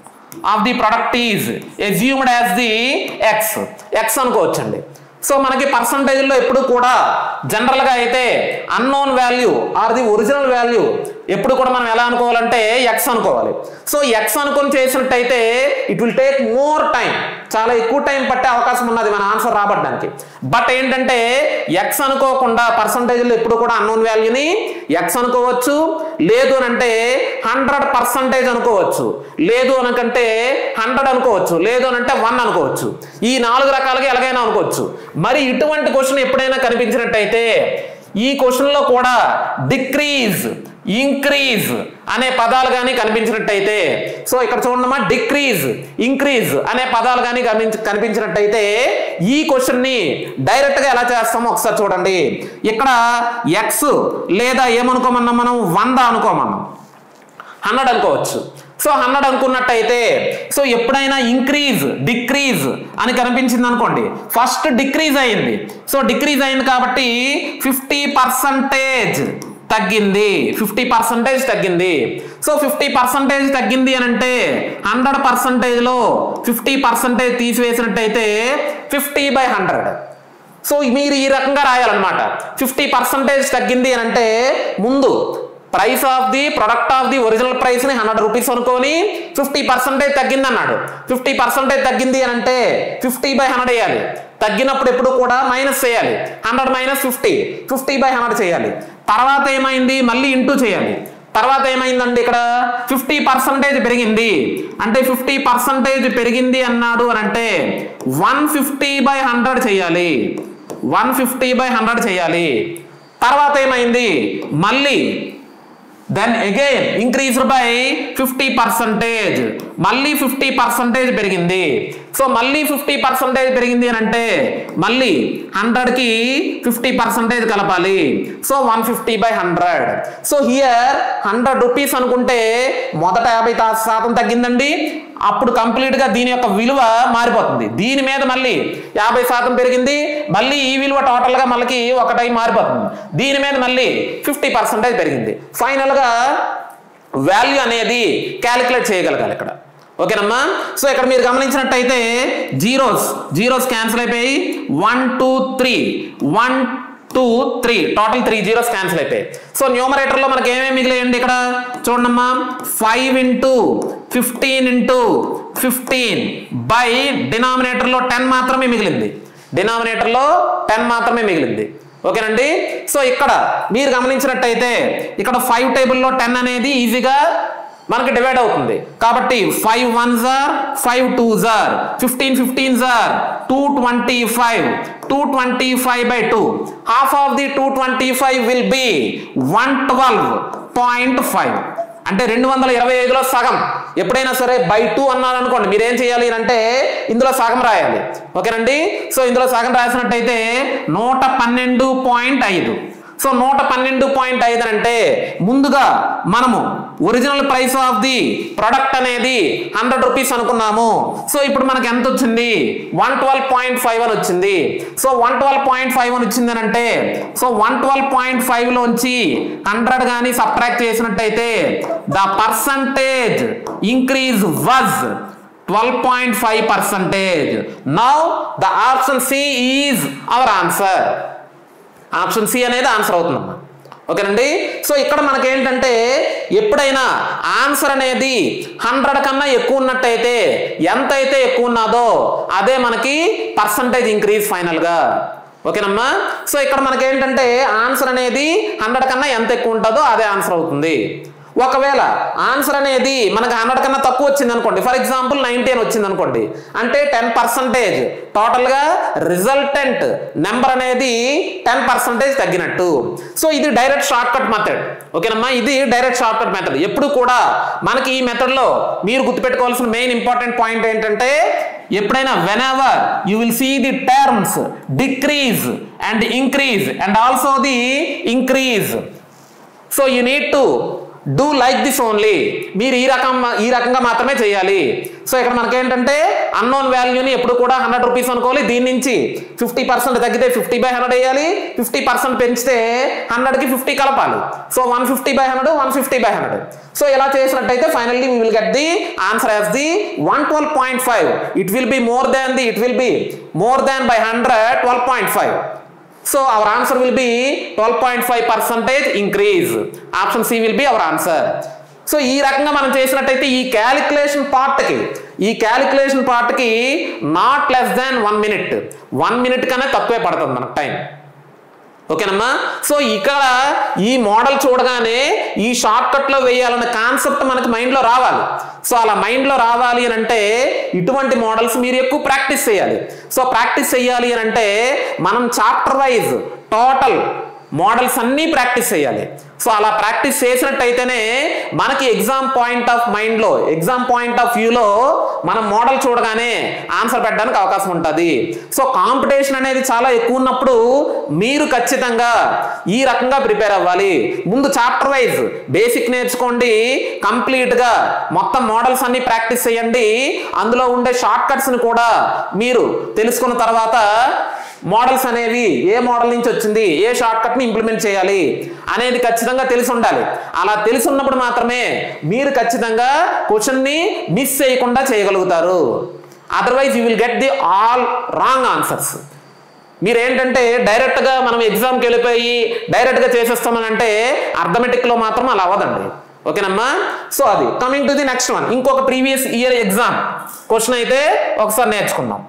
Speaker 1: of the product is assumed as the X X అనుకోవచ్చండి so మనకి పర్సంటేజ్లో ఎప్పుడు కూడా జనరల్గా అయితే unknown value or the original value ఎప్పుడు కూడా మనం ఎలా అనుకోవాలంటే ఎక్స్ అనుకోవాలి సో ఎక్స్ అనుకొని చేసినట్టయితే it will take more time చాలా ఎక్కువ టైం పట్టే అవకాశం ఉన్నది మన ఆన్సర్ రాబట్టడానికి బట్ ఏంటంటే ఎక్స్ అనుకోకుండా పర్సంటేజ్లో ఎప్పుడు కూడా అన్నోన్ వాల్యూని ఎక్స్ అనుకోవచ్చు లేదు అని అంటే హండ్రెడ్ పర్సంటేజ్ అనుకోవచ్చు లేదు అనకంటే హండ్రెడ్ అనుకోవచ్చు లేదు అని అంటే వన్ అనుకోవచ్చు ఈ నాలుగు రకాలుగా ఎలాగైనా అనుకోవచ్చు మరి ఇటువంటి క్వశ్చన్ ఎప్పుడైనా కనిపించినట్టయితే ఈ క్వశ్చన్లో కూడా డిక్రీజ్ ఇంక్రీజ్ అనే పదాలు కానీ కనిపించినట్టయితే సో ఇక్కడ చూడమ్మా డిక్రీజ్ ఇంక్రీజ్ అనే పదాలు కానీ కనిపించ కనిపించినట్టయితే ఈ క్వశ్చన్ని డైరెక్ట్గా ఎలా చేస్తామో ఒకసారి చూడండి ఇక్కడ ఎక్స్ లేదా ఏమనుకోమన్నాం మనం వంద అనుకోమన్నాం హండ్రెడ్ అనుకోవచ్చు సో హండ్రెడ్ అనుకున్నట్టయితే సో ఎప్పుడైనా ఇంక్రీజ్ డిక్రీజ్ అని కనిపించింది అనుకోండి ఫస్ట్ డిక్రీజ్ అయింది సో డిక్రీజ్ అయింది కాబట్టి ఫిఫ్టీ పర్సంటేజ్ తగ్గింది ఫిఫ్టీ పర్సంటేజ్ తగ్గింది సో ఫిఫ్టీ పర్సంటేజ్ తగ్గింది అని అంటే హండ్రెడ్ పర్సంటేజ్లో ఫిఫ్టీ పర్సంటేజ్ తీసివేసినట్టయితే ఫిఫ్టీ బై హండ్రెడ్ సో మీరు ఈ రకంగా రాయాలన్నమాట ఫిఫ్టీ పర్సంటేజ్ తగ్గింది అని అంటే ముందు price of the product of the original price ని హండ్రెడ్ రూపీస్ అనుకొని ఫిఫ్టీ పర్సెంటేజ్ తగ్గింది అన్నాడు ఫిఫ్టీ పర్సెంటేజ్ తగ్గింది అని అంటే ఫిఫ్టీ బై హండ్రెడ్ వేయాలి తగ్గినప్పుడు ఎప్పుడు కూడా మైనస్ చేయాలి hundred minus fifty fifty by hundred చేయాలి తర్వాత ఏమైంది మళ్ళీ ఇంటూ చేయాలి తర్వాత ఏమైందండి ఇక్కడ ఫిఫ్టీ పర్సంటేజ్ పెరిగింది అంటే ఫిఫ్టీ పర్సంటేజ్ పెరిగింది అన్నాడు అని అంటే వన్ ఫిఫ్టీ బై హండ్రెడ్ చేయాలి వన్ ఫిఫ్టీ బై హండ్రెడ్ చేయాలి తర్వాత ఏమైంది మళ్ళీ then again increased by fifty percentage మళ్ళీ ఫిఫ్టీ పర్సంటేజ్ పెరిగింది సో మళ్ళీ ఫిఫ్టీ పర్సంటేజ్ పెరిగింది అని అంటే మళ్ళీ హండ్రెడ్కి ఫిఫ్టీ పర్సంటేజ్ కలపాలి so one fifty by hundred so here hundred rupees అనుకుంటే మొదట యాభై తా- శాతం తగ్గిందండి అప్పుడు కంప్లీట్గా దీని యొక్క విలువ మారిపోతుంది దీని మీద మళ్ళీ యాభై శాతం పెరిగింది మళ్ళీ ఈ విలువ టోటల్గా మళ్ళీ ఒకటై మారిపోతుంది దీని మీద మళ్ళీ ఫిఫ్టీ పర్సెంటేజ్ పెరిగింది ఫైనల్గా వాల్యూ అనేది క్యాలిక్యులేట్ చేయగలగాలి ఇక్కడ ఓకేనమ్మా సో ఇక్కడ మీరు గమనించినట్టయితే జీరోస్ జీరోస్ క్యాన్సిల్ అయిపోయి one two three one two three total three zeros cancel అయిపోయాయి సో న్యూమరేటర్లో మనకి ఏమేమి మిగిలేయండి ఇక్కడ చూడమ్మా five into fifteen into fifteen by డినామినేటర్లో టెన్ మాత్రమే మిగిలింది డినామినేటర్లో టెన్ మాత్రమే మిగిలింది ఓకేనండి సో ఇక్కడ మీరు గమనించినట్టయితే ఇక్కడ ఫైవ్ టేబుల్లో టెన్ అనేది ఈజీగా మనకి డివైడ్ అవుతుంది కాబట్టి ఫైవ్ వన్ జార్ ఫైవ్ టూ జార్ ఫిఫ్టీన్ ఫిఫ్టీన్ జార్ two twenty five two twenty five by two half of the two twenty five will be one twelve point five అంటే రెండు వందల ఇరవై ఐదులో సగం ఎప్పుడైనా సరే బై టూ అన్నారు అనుకోండి మీరు ఏం చేయాలి అంటే ఇందులో సగం రాయాలి ఓకేనండి సో ఇందులో సగం రాసినట్టయితే నూట పన్నెండు పాయింట్ ఐదు సో నూట పన్నెండు పాయింట్ ఐదు అంటే ముందుగా మనము original price of the product అనేది హండ్రెడ్ రూపీస్ అనుకున్నాము సో ఇప్పుడు మనకి ఎంత వచ్చింది వన్ ట్వెల్వ్ పాయింట్ ఫైవ్ అని వచ్చింది so one twelve point five అని వచ్చింది అని అంటే so one twelve point five లోంచి హండ్రెడ్ కానీ సబ్ట్రాక్ట్ చేసినట్టయితే the percentage increase was twelve point five percentage now the option C is our answer option C అనేది ఆన్సర్ అవుతుందమ్మా ఓకేనండి సో ఇక్కడ మనకి ఏంటంటే ఎప్పుడైనా ఆన్సర్ అనేది హండ్రెడ్ కన్నా ఎక్కువ ఉన్నట్టయితే ఎంత అయితే ఎక్కువ ఉన్నదో అదే మనకి పర్సంటేజ్ ఇంక్రీజ్ ఫైనల్గా ఓకేనమ్మా సో ఇక్కడ మనకి ఏంటంటే ఆన్సర్ అనేది హండ్రెడ్ కన్నా ఎంత ఎక్కువ ఉంటుందో అదే ఆన్సర్ అవుతుంది ఒకవేళ ఆన్సర్ అనేది మనకు హండ్రెడ్ కన్నా తక్కువ వచ్చింది అనుకోండి ఫర్ ఎగ్జాంపుల్ నైన్టీన్ వచ్చింది అనుకోండి అంటే టెన్ పర్సంటేజ్ టోటల్గా రిజల్టెంట్ నెంబర్ అనేది టెన్ పర్సంటేజ్ తగ్గినట్టు సో ఇది డైరెక్ట్ షార్ట్ కట్ మెథడ్ ఓకేనమ్మా ఇది డైరెక్ట్ షార్ట్ కట్ మెథడ్ ఎప్పుడు కూడా మనకి ఈ మెథడ్లో మీరు గుర్తుపెట్టుకోవాల్సిన మెయిన్ ఇంపార్టెంట్ పాయింట్ ఏంటంటే ఎప్పుడైనా whenever you will see the terms decrease and increase and also the increase so you need to do like this only మీరు ఈ రకం ఈ రకంగా మాత్రమే చేయాలి సో ఇక్కడ మనకేంటంటే అన్నోన్ వాల్యూని ఎప్పుడు కూడా హండ్రెడ్ రూపీస్ అనుకోవాలి దీని నుంచి ఫిఫ్టీ పర్సెంట్ తగ్గితే ఫిఫ్టీ బై హండ్రెడ్ వేయాలి ఫిఫ్టీ పర్సెంట్ పెంచితే హండ్రెడ్కి ఫిఫ్టీ కలపాలి so one fifty by hundred one fifty by hundred so ఇలా చేసినట్టయితే finally we will get the answer as the one twelve point five it will be more than the it will be more than by hundred twelve point five so our answer will be twelve point five percentage increase option C will be our answer so ఈ రకంగా మనం చేసినట్టయితే ఈ calculation పార్ట్కి ఈ calculation పార్ట్కి not less than one minute one minute కన్నా తక్కువే పడుతుంది మనకు టైం ఓకేనమ్మా సో ఇక్కడ ఈ మోడల్ చూడగానే ఈ షార్ట్ కట్ లో వేయాలన్న కాన్సెప్ట్ మనకి మైండ్ లో రావాలి సో అలా మైండ్ లో రావాలి అని అంటే ఇటువంటి మోడల్స్ మీరు ఎక్కువ ప్రాక్టీస్ చేయాలి సో ప్రాక్టీస్ చేయాలి అని అంటే మనం చాప్టర్ వైజ్ టోటల్ మోడల్స్ అన్నీ ప్రాక్టీస్ చేయాలి సో అలా ప్రాక్టీస్ చేసినట్టయితేనే మనకి ఎగ్జామ్ పాయింట్ ఆఫ్ మైండ్లో ఎగ్జామ్ పాయింట్ ఆఫ్ వ్యూలో మనం మోడల్ చూడగానే ఆన్సర్ పెట్టడానికి అవకాశం ఉంటుంది సో కాంపిటీషన్ అనేది చాలా ఎక్కువ ఉన్నప్పుడు మీరు ఖచ్చితంగా ఈ రకంగా ప్రిపేర్ అవ్వాలి ముందు చాప్టర్ వైజ్ బేసిక్ నేర్చుకోండి కంప్లీట్గా మొత్తం మోడల్స్ అన్ని ప్రాక్టీస్ చేయండి అందులో ఉండే షార్ట్ కట్స్ని కూడా మీరు తెలుసుకున్న తర్వాత మోడల్స్ అనేవి ఏ మోడల్ నుంచి వచ్చింది ఏ షార్ట్ కట్ ని ఇంప్లిమెంట్ చేయాలి అనేది ఖచ్చితంగా తెలిసి ఉండాలి అలా తెలిసి ఉన్నప్పుడు మాత్రమే మీరు ఖచ్చితంగా క్వశ్చన్ ని మిస్ చేయకుండా చేయగలుగుతారు otherwise you will get the all wrong answers మీరు ఏంటంటే డైరెక్ట్గా మనం ఎగ్జామ్కి వెళ్ళిపోయి డైరెక్ట్గా చేసేస్తామని అంటే అర్థమెటిక్లో మాత్రం అలా అవ్వదండి ఓకేనమ్మా సో అది coming to the next one ఇంకొక ప్రీవియస్ ఇయర్ ఎగ్జామ్ క్వశ్చన్ అయితే ఒకసారి నేర్చుకుందాం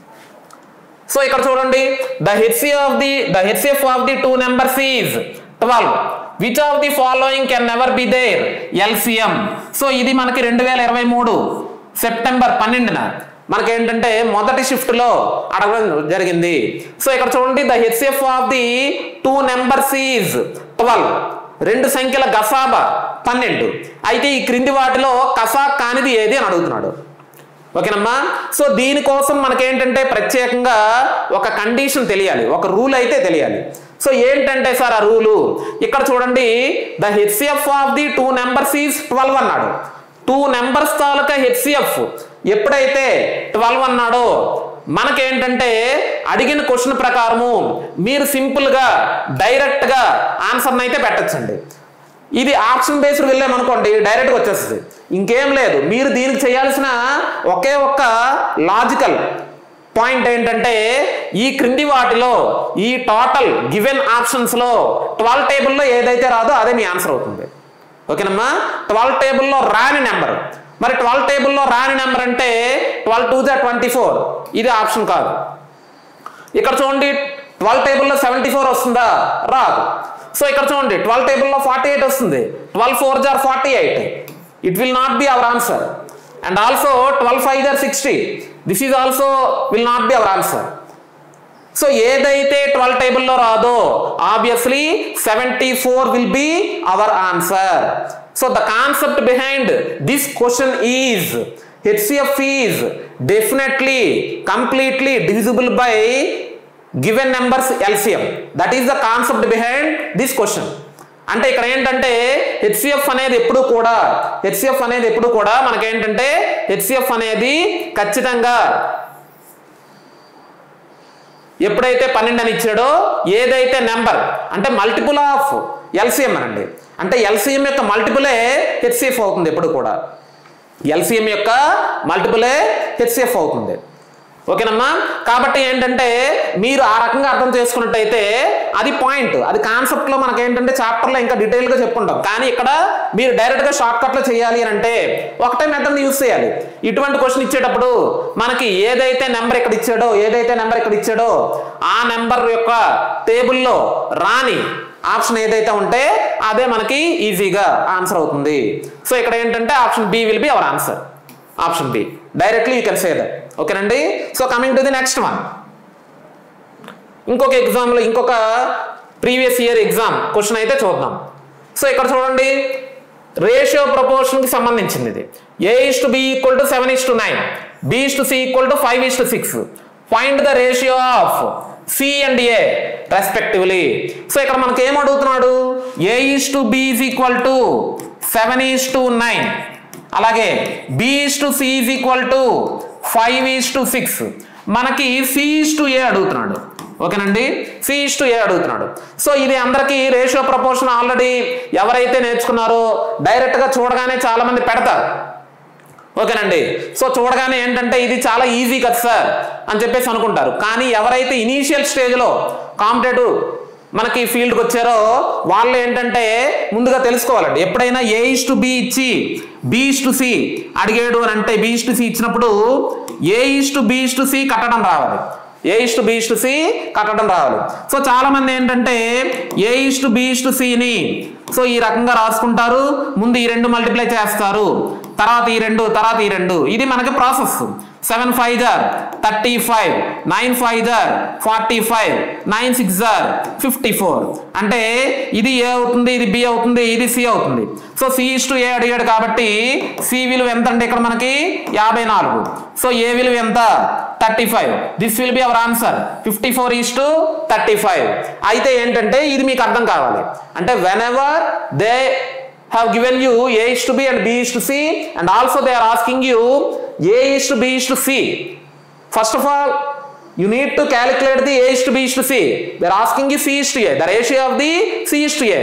Speaker 1: సో ఇక్కడ చూడండి the HC of the the HCF of the two numbers is twelve which of the following can never be their LCM so ఇది మనకి రెండు వేల ఇరవై మూడు సెప్టెంబర్ పన్నెండున మనకి ఏంటంటే మొదటి షిఫ్ట్ లో అడగడం జరిగింది సో ఇక్కడ చూడండి the HCF of the two numbers is twelve రెండు సంఖ్యల గసాబా పన్నెండు అయితే ఈ క్రింది వాటిలో కసా కానిది ఏది అని అడుగుతున్నాడు ఓకేనమ్మా సో దీనికోసం మనకేంటంటే ప్రత్యేకంగా ఒక కండిషన్ తెలియాలి ఒక రూల్ అయితే తెలియాలి సో ఏంటంటే సార్ ఆ రూలు ఇక్కడ చూడండి the HCF of the two numbers is twelve అన్నాడు టూ నెంబర్స్ తాలూకా హెచ్సిఎఫ్ ఎప్పుడైతే ట్వెల్వ్ అన్నాడో మనకేంటంటే అడిగిన క్వశ్చన్ ప్రకారము మీరు సింపుల్గా డైరెక్ట్గా ఆన్సర్ని అయితే పెట్టచ్చండి ఇది ఆప్షన్ బేస్డ్ వెళ్ళామనుకోండి డైరెక్ట్గా వచ్చేస్తుంది ఇంకేం లేదు మీరు దీనికి చేయాల్సిన ఒకే ఒక్క లాజికల్ పాయింట్ ఏంటంటే ఈ క్రింది వాటిలో ఈ టోటల్ గివెన్ ఆప్షన్స్లో ట్వెల్వ్ టేబుల్లో ఏదైతే రాదో అదే మీ ఆన్సర్ అవుతుంది ఓకేనమ్మా ట్వెల్వ్ టేబుల్లో రాని నెంబర్ మరి ట్వెల్వ్ టేబుల్లో రాని నెంబర్ అంటే ట్వెల్వ్ టూ జా ట్వంటీ ఫోర్ ఇది ఆప్షన్ కాదు ఇక్కడ చూడండి ట్వెల్వ్ టేబుల్లో సెవెంటీ ఫోర్ వస్తుందా రాదు సో ఇక్కడ చూడండి ట్వెల్వ్ టేబుల్లో ఫార్టీ ఎయిట్ వస్తుంది ట్వెల్వ్ ఫోర్ జార్ forty eight it will not be our answer and also twelve five జార్ sixty this is also will not be our answer so ఏదైతే ట్వెల్వ్ టేబుల్లో రాదో obviously seventy four will be our answer so the concept behind this question is HCF is definitely completely divisible by given numbers LCM that is the concept behind this question అంటే ఇక్కడ ఏంటంటే HCF అనేది ఎప్పుడు కూడా HCF అనేది ఎప్పుడు కూడా మనకేంటంటే హెచ్సిఎఫ్ అనేది ఖచ్చితంగా ఎప్పుడైతే పన్నెండు అని ఇచ్చాడో ఏదైతే నెంబర్ అంటే మల్టిపుల్ ఆఫ్ ఎల్సిఎం అనండి అంటే ఎల్సిఎం యొక్క మల్టిపులే హెచ్సిఎఫ్ అవుతుంది ఎప్పుడు కూడా ఎల్సిఎం యొక్క మల్టిపులే హెచ్సిఎఫ్ అవుతుంది ఓకేనమ్మా కాబట్టి ఏంటంటే మీరు ఆ రకంగా అర్థం చేసుకున్నట్టయితే అది పాయింట్ అది కాన్సెప్ట్లో మనకి ఏంటంటే చాప్టర్లో ఇంకా డీటెయిల్గా చెప్పుకుంటాం కానీ ఇక్కడ మీరు డైరెక్ట్గా షార్ట్ కట్లో చేయాలి అని అంటే ఒకటే మెథడ్ యూస్ చేయాలి ఇటువంటి క్వశ్చన్ ఇచ్చేటప్పుడు మనకి ఏదైతే నెంబర్ ఇక్కడ ఇచ్చాడో ఏదైతే నెంబర్ ఇక్కడ ఇచ్చాడో ఆ నెంబర్ యొక్క టేబుల్లో రాని ఆప్షన్ ఏదైతే ఉంటే అదే మనకి ఈజీగా ఆన్సర్ అవుతుంది సో ఇక్కడ ఏంటంటే option B will be our answer option B directly you can say that ఓకేనండి so coming to the next one ఇంకొక ఎగ్జామ్లో ఇంకొక ప్రీవియస్ ఇయర్ ఎగ్జామ్ క్వశ్చన్ అయితే చూద్దాం సో ఇక్కడ చూడండి రేషియో ప్రపోర్షన్కి సంబంధించింది ఇది A is to B equal to seven is to nine B is to C equal to five is to six find the ratio of C and A respectively so ఇక్కడ మనకి ఏం అడుగుతున్నాడు A is to B is equal to seven is to nine అలాగే B is to C is equal to five is to six మనకి C is to A అడుగుతున్నాడు ఓకేనండి C is to A అడుగుతున్నాడు so ఇది అందరికీ ratio proportion already ఎవరైతే నేర్చుకున్నారో డైరెక్ట్గా చూడగానే చాలా మంది పెడతారు ఓకేనండి సో చూడగానే ఏంటంటే ఇది చాలా ఈజీ కదా సార్ అని చెప్పేసి అనుకుంటారు కానీ ఎవరైతే ఇనీషియల్ స్టేజ్లో కాంపిటేటివ్ మనకి ఫీల్డ్కి వచ్చారో వాళ్ళు ఏంటంటే ముందుగా తెలుసుకోవాలండి ఎప్పుడైనా ఏ ఇస్ టు బి ఇచ్చి బి ఇస్ టు సి అడిగాడు అని అంటే బి ఇస్ టు సి ఇచ్చినప్పుడు A is to B is to C కట్టడం రావాలి A is to B is to C కట్టడం రావాలి సో చాలా మంది ఏంటంటే A is to B is to సిని సో ఈ రకంగా రాసుకుంటారు ముందు ఈ రెండు మల్టిప్లై చేస్తారు తర్వాత ఈ రెండు తర్వాత ఈ రెండు ఇది మనకి ప్రాసెస్ సెవెన్ ఫైవ్ జార్ థర్టీ ఫైవ్ నైన్ ఫైవ్ జార్ ఫార్టీ ఫైవ్ నైన్ సిక్స్ జార్ ఫిఫ్టీ ఫోర్ అంటే ఇది ఏ అవుతుంది ఇది బి అవుతుంది ఇది సి అవుతుంది so C is to A అడిగాడు కాబట్టి సి విలువ ఎంత అంటే ఇక్కడ మనకి యాభై నాలుగు సో ఏ విలువ ఎంత thirty five this will be our answer fifty four is to thirty five అయితే ఏంటంటే ఇది మీకు అర్థం కావాలి అంటే whenever they have given you A is to B and B is to C and also they are asking you A is to B is to C. First of all, you need to calculate the A is to B is to C. They are asking you C is to A, the ratio of the C is to A.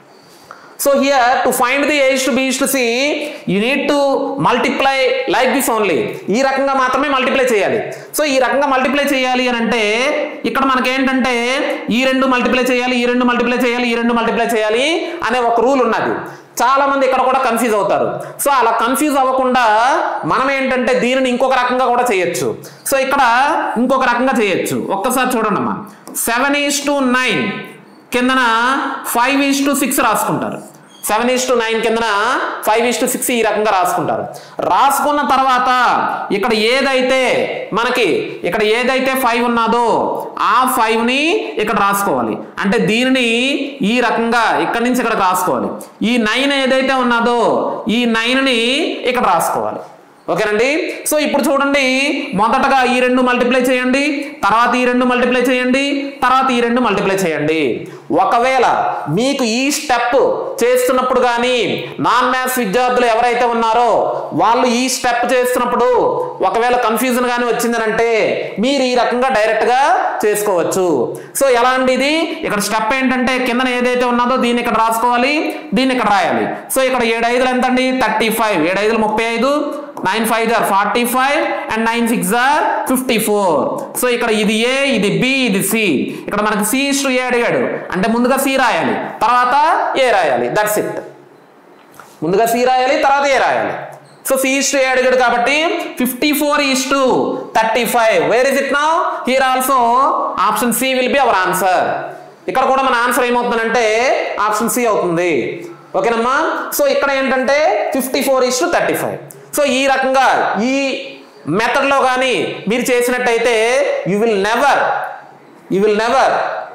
Speaker 1: So here to find the A is to B is to C, you need to multiply like this only. ఈ రకంగా మాత్రమే multiply చేయాలి so ఈ రకంగా multiply చేయాలి అని అంటే ఇక్కడ మనకి ఏంటంటే ఈ రెండు మల్టిప్లై చేయాలి ఈ రెండు మల్టిప్లై చేయాలి ఈ రెండు మల్టిప్లై చేయాలి అనే ఒక రూల్ ఉన్నది చాలా మంది ఇక్కడ కూడా కన్ఫ్యూజ్ అవుతారు సో అలా కన్ఫ్యూజ్ అవ్వకుండా మనం ఏంటంటే దీనిని ఇంకొక రకంగా కూడా చేయొచ్చు సో ఇక్కడ ఇంకొక రకంగా చేయొచ్చు ఒక్కసారి చూడండి అమ్మా సెవెన్ ఈస్ టు నైన్ కిందన ఫైవ్ ఈస్ టు సిక్స్ రాసుకుంటారు సెవెన్ ఈస్ టు నైన్ కిందన ఫైవ్ ఈస్ టు సిక్స్ ఈ రకంగా రాసుకుంటారు రాసుకున్న తర్వాత ఇక్కడ ఏదైతే మనకి ఇక్కడ ఏదైతే ఫైవ్ ఉన్నదో ఆ ఫైవ్ ని ఇక్కడ రాసుకోవాలి అంటే దీనిని ఈ రకంగా ఇక్కడ నుంచి ఇక్కడ రాసుకోవాలి ఈ నైన్ ఏదైతే ఉన్నదో ఈ నైన్ ని ఇక్కడ రాసుకోవాలి ఓకేనండి సో ఇప్పుడు చూడండి మొదటగా ఈ రెండు మల్టిప్లై చేయండి తర్వాత ఈ రెండు మల్టిప్లై చేయండి తర్వాత ఈ రెండు మల్టిప్లై చేయండి ఒకవేళ మీకు ఈ స్టెప్ చేస్తున్నప్పుడు కానీ నాన్ మ్యాథ్స్ విద్యార్థులు ఎవరైతే ఉన్నారో వాళ్ళు ఈ స్టెప్ చేస్తున్నప్పుడు ఒకవేళ కన్ఫ్యూజన్ కానీ వచ్చిందనంటే మీరు ఈ రకంగా డైరెక్ట్ గా చేసుకోవచ్చు సో ఎలా అండి ఇది ఇక్కడ స్టెప్ ఏంటంటే కిందన ఏదైతే ఉన్నదో దీన్ని ఇక్కడ రాసుకోవాలి దీన్ని ఇక్కడ రాయాలి సో ఇక్కడ ఏడు ఐదులు ఎంత అండి థర్టీ ఫైవ్ ఏడు ఐదులు ముప్పై ఐదు నైన్ ఫైవ్ జార్ forty five and nine six జార్ ఫిఫ్టీ ఫోర్ సో ఇక్కడ ఇది ఏ ఇది బి ఇది సి ఇక్కడ మనకి సి ఇస్టు ఏ అడిగాడు అంటే ముందుగా సి రాయాలి తర్వాత ఏ రాయాలి దట్స్ ఇట్ ముందుగా సి రాయాలి తర్వాత ఏ రాయాలి so C is to A అడిగాడు కాబట్టి fifty four is to thirty five where is it now here also option C will be our answer ఇక్కడ కూడా మన ఆన్సర్ ఏమవుతుందంటే ఆప్షన్ సి అవుతుంది ఓకేనమ్మా సో ఇక్కడ ఏంటంటే fifty four is to thirty five so ఈ రకంగా ఈ మెథడ్లో కానీ మీరు చేసినట్టయితే you will never you will never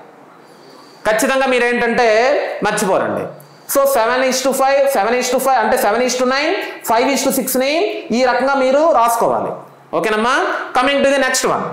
Speaker 1: ఖచ్చితంగా మీరు ఏంటంటే మర్చిపోరండి so seven is to five seven is to five అంటే seven is to nine five is to సిక్స్ని ఈ రకంగా మీరు రాసుకోవాలి ఓకేనమ్మా coming to the next one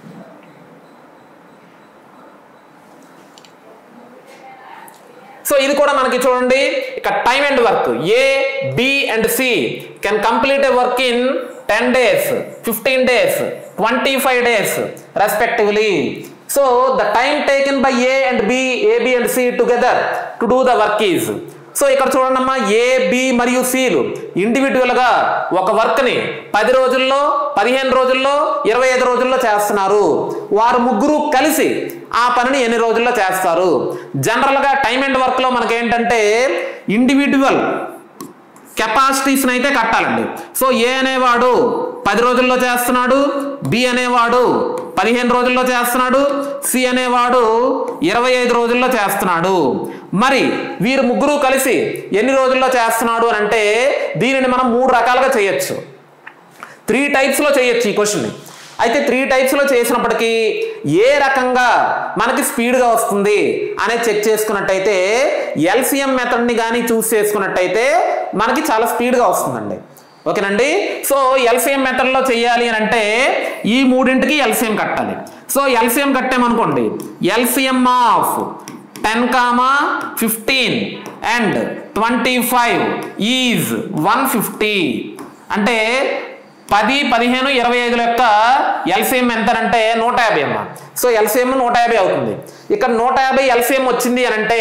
Speaker 1: so ఇది కూడా మనకి చూడండి ఇక time and work A B and C can complete a work in ten days fifteen days twenty five days respectively so the time taken by A and B AB and C together to do the work is so ఇక్కడ చూడండి అమ్మా A B మరియు సిలు individual గా ఒక work ని పది రోజుల్లో పదిహేను రోజుల్లో ఇరవై ఐదు రోజుల్లో చేస్తున్నారు వారు ముగ్గురు కలిసి ఆ పనిని ఎన్ని రోజుల్లో చేస్తారు జనరల్ గా టైం అండ్ వర్క్ లో మనకి ఏంటంటే ఇండివిజువల్ కెపాసిటీస్ని అయితే కట్టాలండి సో ఏ అనేవాడు పది రోజుల్లో చేస్తున్నాడు బి అనేవాడు పదిహేను రోజుల్లో చేస్తున్నాడు సి అనేవాడు ఇరవై ఐదు రోజుల్లో చేస్తున్నాడు మరి వీరు ముగ్గురు కలిసి ఎన్ని రోజుల్లో చేస్తున్నాడు అని అంటే దీనిని మనం మూడు రకాలుగా చేయొచ్చు త్రీ టైప్స్లో చేయొచ్చు ఈ క్వశ్చన్ని అయితే త్రీ టైప్స్లో చేసినప్పటికీ ఏ రకంగా మనకి స్పీడ్గా వస్తుంది అనేది చెక్ చేసుకున్నట్టయితే ఎల్సిఎం మెథడ్ని కానీ చూస్ చేసుకున్నట్టయితే మనకి చాలా స్పీడ్గా వస్తుందండి ఓకేనండి సో ఎల్సిఎం మెథడ్లో చేయాలి అని అంటే ఈ మూడింటికి ఎల్సిఎం కట్టాలి సో ఎల్సిఎం కట్టామనుకోండి LCM of ten comma fifteen and twenty five is one fifty అంటే పది పదిహేను ఇరవై ఐదుల యొక్క ఎల్సిఎం ఎంత అంటే నూట యాభై అమ్మ సో ఎల్సిఎం నూట యాభై అవుతుంది ఇక్కడ నూట యాభై ఎల్సిఎం వచ్చింది అని అంటే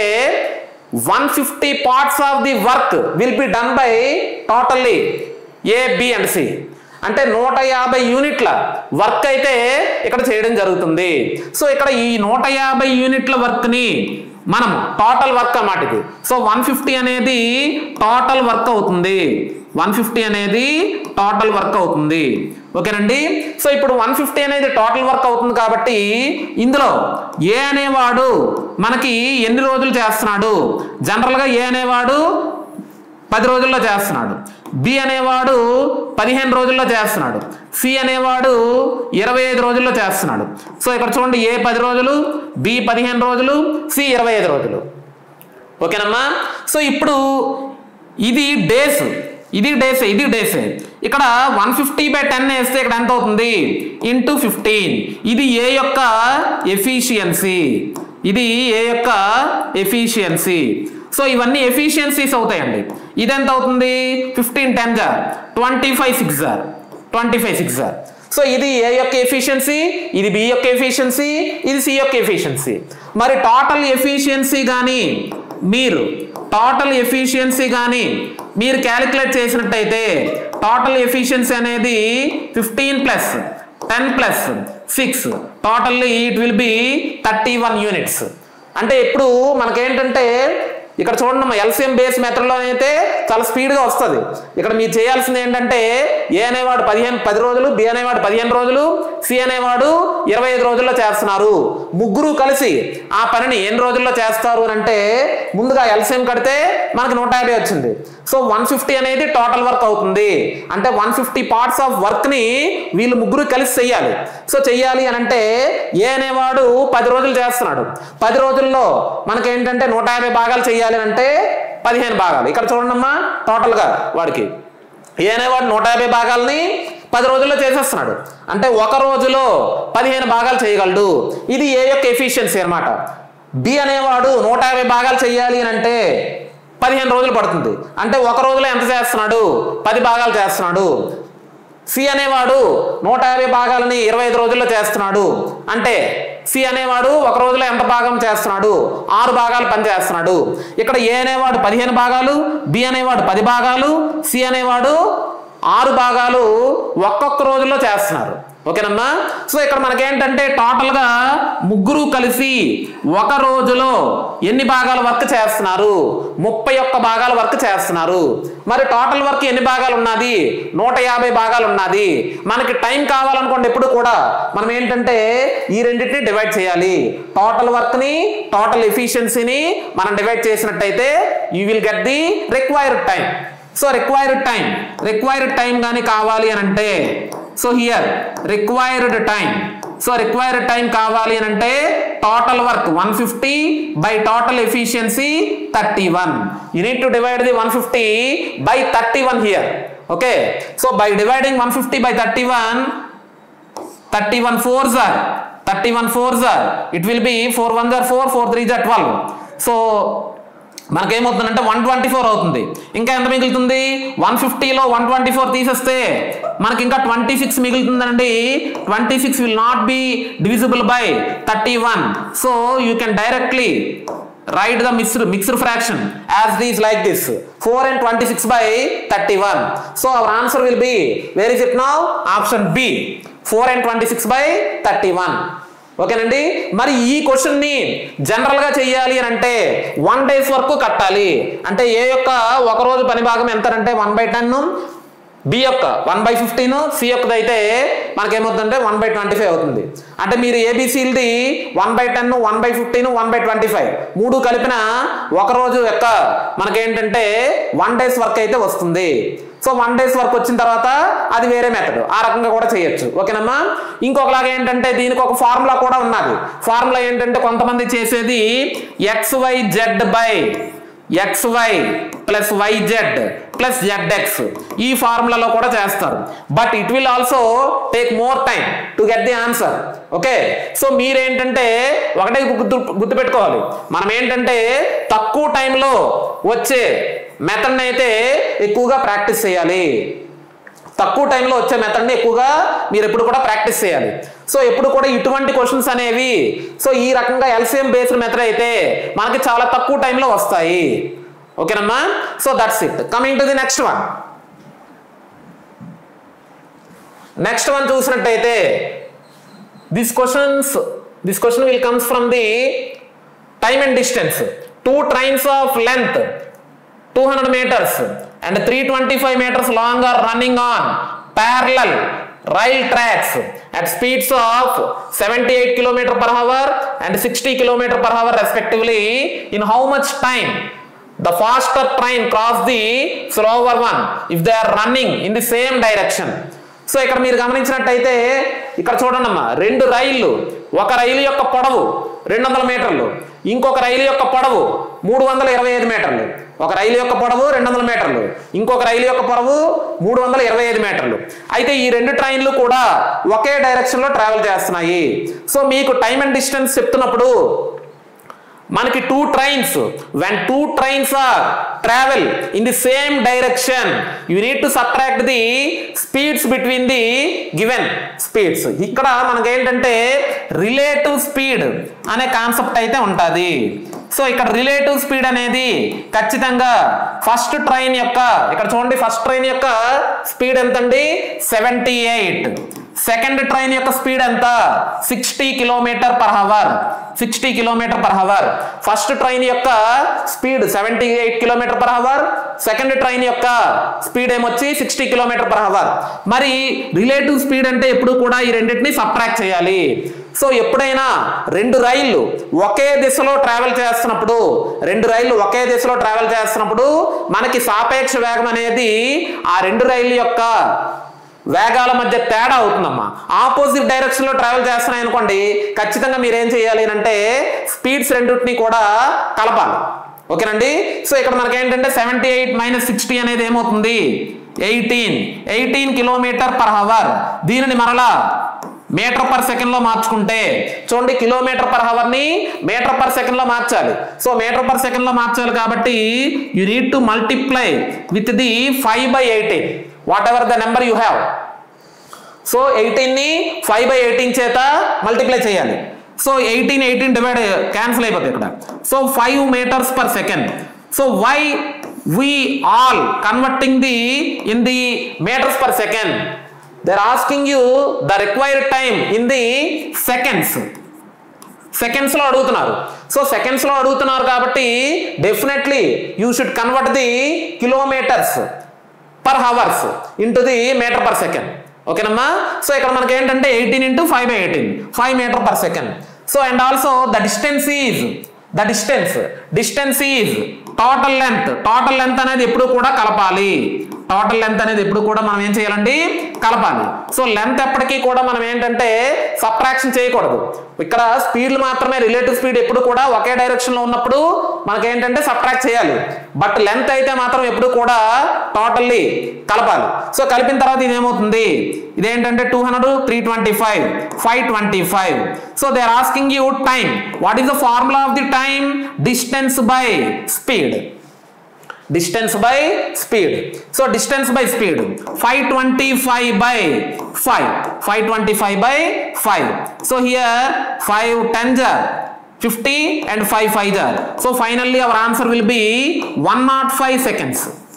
Speaker 1: one fifty parts of the work will be done by totally A B and C అంటే నూట యాభై యూనిట్ల వర్క్ అయితే ఇక్కడ చేయడం జరుగుతుంది సో ఇక్కడ ఈ నూట యాభై యూనిట్ల వర్క్ని మనం టోటల్ వర్క్ అన్నమాట ఇది సో వన్ ఫిఫ్టీ అనేది టోటల్ వర్క్ అవుతుంది వన్ ఫిఫ్టీ అనేది టోటల్ వర్క్ అవుతుంది ఓకేనండి సో ఇప్పుడు వన్ ఫిఫ్టీ అనేది టోటల్ వర్క్ అవుతుంది కాబట్టి ఇందులో ఏ అనేవాడు మనకి ఎన్ని రోజులు చేస్తున్నాడు జనరల్గా ఏ అనేవాడు పది రోజుల్లో చేస్తున్నాడు బి అనేవాడు పదిహేను రోజుల్లో చేస్తున్నాడు సి అనేవాడు ఇరవై ఐదు రోజుల్లో చేస్తున్నాడు సో ఇక్కడ చూడండి ఏ పది రోజులు బి పదిహేను రోజులు సి ఇరవై ఐదు రోజులు ఓకేనమ్మా సో ఇప్పుడు ఇది డేస్ ఇది డేసే ఇది డేసే ఇక్కడ వన్ ఫిఫ్టీ బై టెన్ వేస్తే ఇక్కడ ఎంత అవుతుంది ఇంటూ ఫిఫ్టీన్ ఇది ఏ యొక్క ఎఫిషియన్సీ ఇది ఏ యొక్క ఎఫిషియన్సీ సో ఇవన్నీ ఎఫిషియన్సీస్ అవుతాయండి ఇది ఎంత అవుతుంది ఫిఫ్టీన్ టెన్ జార్ ట్వంటీ ఫైవ్ సిక్స్ జార్ ట్వంటీ ఫైవ్ సిక్స్ జార్ సో ఇది ఏ యొక్క ఎఫిషియన్సీ ఇది బి యొక్క ఎఫిషియన్సీ ఇది సి యొక్క ఎఫిషియన్సీ మరి టోటల్ ఎఫిషియన్సీ కానీ మీరు టోటల్ ఎఫిషియన్సీ కానీ మీరు క్యాలిక్యులేట్ చేసినట్టయితే టోటల్ ఎఫిషియన్సీ అనేది fifteen plus ten plus six totally it will be thirty one units అంటే ఇప్పుడు మనకేంటంటే ఇక్కడ చూడండి మా ఎల్సిఎం బేస్ మెథడ్లో అయితే చాలా స్పీడ్గా వస్తుంది ఇక్కడ మీరు చేయాల్సింది ఏంటంటే ఏ అనేవాడు పదిహేను పది రోజులు బి అనేవాడు పదిహేను రోజులు సి అనేవాడు ఇరవై ఐదు రోజుల్లో చేస్తున్నారు ముగ్గురు కలిసి ఆ పనిని ఎన్ని రోజుల్లో చేస్తారు అని అంటే ముందుగా ఎల్సిఎం కడితే మనకి నూట యాభై వచ్చింది సో వన్ ఫిఫ్టీ అనేది టోటల్ వర్క్ అవుతుంది అంటే వన్ ఫిఫ్టీ పార్ట్స్ ఆఫ్ వర్క్ని వీళ్ళు ముగ్గురు కలిసి చెయ్యాలి సో చెయ్యాలి అని అంటే ఏ అనేవాడు పది రోజులు చేస్తున్నాడు పది రోజుల్లో మనకేంటంటే నూట యాభై భాగాలు చెయ్యాలి అంటే పదిహేను భాగాలు ఇక్కడ చూడండమ్మా టోటల్గా వాడికి ఏ అనేవాడు నూట యాభై భాగాల్ని పది రోజుల్లో చేసేస్తున్నాడు అంటే ఒక రోజులో పదిహేను భాగాలు చేయగలడు ఇది ఏ యొక్క ఎఫిషియన్సీ అన్నమాట బి అనేవాడు నూట యాభై భాగాలు చేయాలి అని అంటే పదిహేను రోజులు పడుతుంది అంటే ఒక రోజులో ఎంత చేస్తున్నాడు పది భాగాలు చేస్తున్నాడు సి అనేవాడు నూట యాభై భాగాలని ఇరవై ఐదు రోజుల్లో చేస్తున్నాడు అంటే సి అనేవాడు ఒక రోజులో ఎంత భాగం చేస్తున్నాడు ఆరు భాగాలు పని చేస్తున్నాడు ఇక్కడ ఏ అనేవాడు పదిహేను భాగాలు బి అనేవాడు పది భాగాలు సి అనేవాడు ఆరు భాగాలు ఒక్కొక్క రోజుల్లో చేస్తున్నారు ఓకేనమ్మా సో ఇక్కడ మనకేంటంటే టోటల్గా ముగ్గురు కలిసి ఒక రోజులో ఎన్ని భాగాల వర్క్ చేస్తున్నారు ముప్పై ఒక్క భాగాల వర్క్ చేస్తున్నారు మరి టోటల్ వర్క్ ఎన్ని భాగాలు ఉన్నది నూట యాభై భాగాలు ఉన్నది మనకి టైం కావాలనుకోండి ఎప్పుడు కూడా మనం ఏంటంటే ఈ రెండింటిని డివైడ్ చేయాలి టోటల్ వర్క్ని టోటల్ ఎఫిషియన్సీని మనం డివైడ్ చేసినట్టయితే you will get the required time so required time required time కానీ కావాలి అని అంటే so here required time so required time కావాలి అని అంటే total work one fifty by total efficiency thirty one you need to divide the one fifty by thirty one here okay so by dividing one fifty by thirty one thirty one four జార్ thirty one four జార్ it will be four one జార్ four four three జార్ twelve so మనకేమవుతుందంటే one twenty four అవుతుంది ఇంకా ఎంత మిగులుతుంది one ఫిఫ్టీలో వన్ ట్వంటీ ఫోర్ తీసేస్తే మనకి ఇంకా ట్వంటీ సిక్స్ మిగులుతుందండి twenty six will not be divisible by thirty one so you can directly write the mixed mixed fraction as these like this 4 and 26 by 31 so our answer will be where is it now option b 4 and 26 by 31 ఓకేనండి మరి ఈ question ని general గా చెయ్యాలి అని అంటే one days వరకు కట్టాలి అంటే ఏ యొక్క ఒక రోజు పని భాగం ఎంత అంటే వన్ బై టెన్ బి యొక్క వన్ బై ఫిఫ్టీన్ సి యొక్కది అయితే మనకేమవుతుందంటే వన్ బై ట్వంటీ ఫైవ్ అవుతుంది అంటే మీరు ఏబిసిల్ది one by ten one by fifteen one by twenty five మూడు కలిపిన ఒక రోజు యొక్క మనకేంటంటే వన్ డేస్ వర్క్ అయితే వస్తుంది సో వన్ డేస్ వర్క్ వచ్చిన తర్వాత అది వేరే మెథడ్ ఆ రకంగా కూడా చేయొచ్చు ఓకేనమ్మా ఇంకొకలాగా ఏంటంటే దీనికి ఒక ఫార్ములా కూడా ఉన్నది ఫార్ములా ఏంటంటే కొంతమంది చేసేది X Y Z by X Y plus YZ plus ZX ఈ ఫార్ములాలో కూడా చేస్తారు but it will also take more time to get the answer okay so మీరేంటంటే ఒకటే గుర్తు గుర్తుపెట్టుకోవాలి మనం ఏంటంటే తక్కువ టైంలో వచ్చే మెథడ్ని అయితే ఎక్కువగా ప్రాక్టీస్ చేయాలి తక్కువ టైంలో వచ్చే మెథడ్ని ఎక్కువగా మీరు ఎప్పుడు కూడా ప్రాక్టీస్ చేయాలి సో ఎప్పుడు కూడా ఇటువంటి క్వశ్చన్స్ అనేవి సో ఈ రకంగా ఎల్సిఎం బేస్డ్ మెథడ్ అయితే మనకి చాలా తక్కువ టైంలో వస్తాయి ఓకేనమ్మా so that's it coming to the next one next one చూసినట్టయితే this questions this question will comes from the time and distance two trains of length 200 meters and 325 meters long are running on parallel rail tracks at speeds of 78 km per hour and 60 km per hour respectively in how much time the faster train cross the slower one if they are running in the same direction సో ఇక్కడ మీరు గమనించినట్టయితే ఇక్కడ చూడండి అమ్మా రెండు రైళ్లు ఒక రైలు యొక్క పొడవు రెండు వందల మీటర్లు ఇంకొక రైలు యొక్క పొడవు మూడు వందల ఇరవై ఐదు మీటర్లు ఒక రైలు యొక్క పొడవు రెండు వందల మీటర్లు ఇంకొక రైలు యొక్క పొడవు మూడు వందల ఇరవై ఐదు మీటర్లు అయితే ఈ రెండు ట్రైన్లు కూడా ఒకే డైరెక్షన్లో ట్రావెల్ చేస్తున్నాయి సో మీకు టైమ్ అండ్ డిస్టెన్స్ చెప్తున్నప్పుడు మనకి two trains when two trains are travel in the same direction you need to subtract the speeds between the given speeds ఇక్కడ మనకి ఏంటంటే రిలేటివ్ స్పీడ్ అనే కాన్సెప్ట్ అయితే ఉంటుంది సో ఇక్కడ రిలేటివ్ స్పీడ్ అనేది ఖచ్చితంగా ఫస్ట్ ట్రైన్ యొక్క ఇక్కడ చూడండి ఫస్ట్ ట్రైన్ యొక్క స్పీడ్ ఎంతండి సెవెంటీ ఎయిట్ సెకండ్ ట్రైన్ యొక్క స్పీడ్ ఎంత sixty kilometre per hour sixty kilometre per hour first train యొక్క speed seventy eight kilometre per hour second train యొక్క స్పీడ్ ఏమొచ్చి సిక్స్టీ కిలోమీటర్ పర్ హవర్ మరి relative speed అంటే ఎప్పుడు కూడా ఈ రెండింటిని సబ్ట్రాక్ట్ చేయాలి సో ఎప్పుడైనా రెండు రైళ్లు ఒకే దిశలో ట్రావెల్ చేస్తున్నప్పుడు రెండు రైళ్లు ఒకే దిశలో ట్రావెల్ చేస్తున్నప్పుడు మనకి సాపేక్ష వేగం అనేది ఆ రెండు రైళ్ల యొక్క వేగాల మధ్య తేడా అవుతుందమ్మా ఆపోజిట్ డైరెక్షన్ లో ట్రావెల్ చేస్తున్నాయి అనుకోండి ఖచ్చితంగా మీరు ఏం చేయాలి అంటే స్పీడ్స్ రెండింటిని కూడా కలపాలి ఓకేనండి సో ఇక్కడ మనకి ఏంటంటే సెవెంటీ ఎయిట్ మైనస్ సిక్స్టీ అనేది ఏమవుతుంది eighteen eighteen kilometre per hour దీనిని మరలా మీటర్ పర్ సెకండ్ లో మార్చుకుంటే చూడండి కిలోమీటర్ పర్ హవర్ ని మీటర్ పర్ సెకండ్ లో మార్చాలి సో మీటర్ పర్ సెకండ్ లో మార్చాలి కాబట్టి you need to multiply with the five by eighteen whatever the number you have so ఎయిటీన్ని ఫైవ్ బై ఎయిటీన్ చేత మల్టిప్లై చేయాలి so eighteen eighteen divide cancel అయిపోతుంది ఇక్కడ so five metres per second so why we all converting the in the metres per second they are asking you the required time in the seconds seconds లో అడుగుతున్నారు so seconds లో అడుగుతున్నారు కాబట్టి definitely you should convert the kilometres per hours into the metre per second ఓకేనమ్మా so ఇక్కడ మనకి ఏంటంటే eighteen into five by eighteen five metre per second so and also the distance is the distance distance is total length total length అనేది ఎప్పుడు కూడా కలపాలి total length అనేది ఎప్పుడు కూడా మనం ఏం చేయాలండి కలపాలి సో లెంత్ ఎప్పటికీ కూడా మనం ఏంటంటే సబ్ట్రాక్షన్ చేయకూడదు ఇక్కడ స్పీడ్ మాత్రమే రిలేటివ్ స్పీడ్ ఎప్పుడు కూడా ఒకే డైరెక్షన్ లో ఉన్నప్పుడు మనకి ఏంటంటే సబ్ట్రాక్ట్ చేయాలి బట్ లెంత్ అయితే మాత్రం ఎప్పుడు కూడా టోటల్లీ కలపాలి సో కలిపిన తర్వాత ఇది ఏమవుతుంది ఇదేంటంటే two hundred three twenty five five twenty five so they are asking you time what is the formula of the time distance by speed distance by speed so distance by speed 525 by 5 525 by 5 so here 5 10s are 50 and 5 5s are so finally our answer will be 105 seconds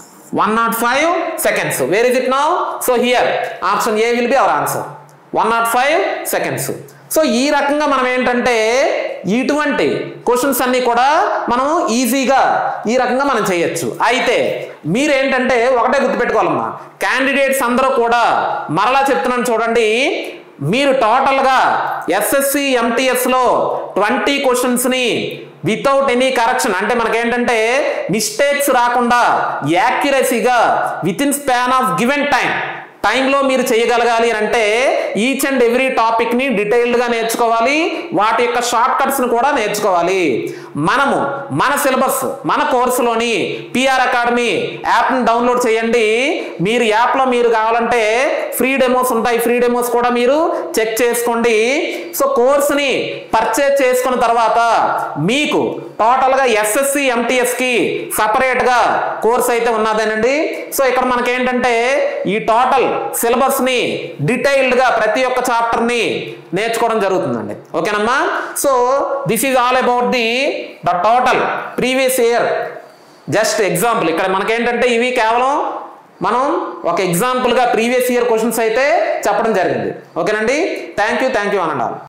Speaker 1: 105 seconds where is it now so here option a will be our answer 105 seconds so ఈ రకంగా మనం ఏంటంటే ఇటువంటి questions అన్ని కూడా మనం ఈజీగా ఈ రకంగా మనం చేయొచ్చు అయితే మీరేంటంటే ఒకటే గుర్తుపెట్టుకోవాలమ్మా క్యాండిడేట్స్ అందరూ కూడా మరలా చెప్తున్నాను చూడండి మీరు టోటల్గా ఎస్ఎస్సి ఎంటీఎస్లో ట్వంటీ క్వశ్చన్స్ని వితౌట్ ఎనీ కరెక్షన్ అంటే మనకేంటంటే మిస్టేక్స్ రాకుండా యాక్యురసీగా within span of given time టైంలో మీరు చేయగలగాలి అని అంటే ఈచ్ అండ్ ఎవ్రీ టాపిక్ని డీటెయిల్డ్గా నేర్చుకోవాలి వాటి యొక్క షార్ట్ కట్స్ని కూడా నేర్చుకోవాలి మనము మన సిలబస్ మన కోర్సులోని పిఆర్ అకాడమీ యాప్ని డౌన్లోడ్ చేయండి మీరు యాప్లో మీరు కావాలంటే ఫ్రీ డెమోస్ ఉంటాయి ఫ్రీ డెమోస్ కూడా మీరు చెక్ చేసుకోండి సో కోర్సుని పర్చేజ్ చేసుకున్న తర్వాత మీకు టోటల్గా ఎస్ఎస్సి ఎంటీఎస్కి సపరేట్గా కోర్స్ అయితే ఉన్నదేనండి సో ఇక్కడ మనకేంటంటే ఈ టోటల్ సిలబస్ని డీటెయిల్డ్గా ప్రతి ఒక్క చాప్టర్ని నేర్చుకోవడం జరుగుతుందండి ఓకేనమ్మా so this is all about the the total previous year just example ఇక్కడ మనకేంటంటే ఇవి కేవలం మనం ఒక ఎగ్జాంపుల్గా ప్రీవియస్ ఇయర్ క్వశ్చన్స్ అయితే చెప్పడం జరిగింది ఓకేనండి థ్యాంక్ యూ థ్యాంక్ యూ అనండి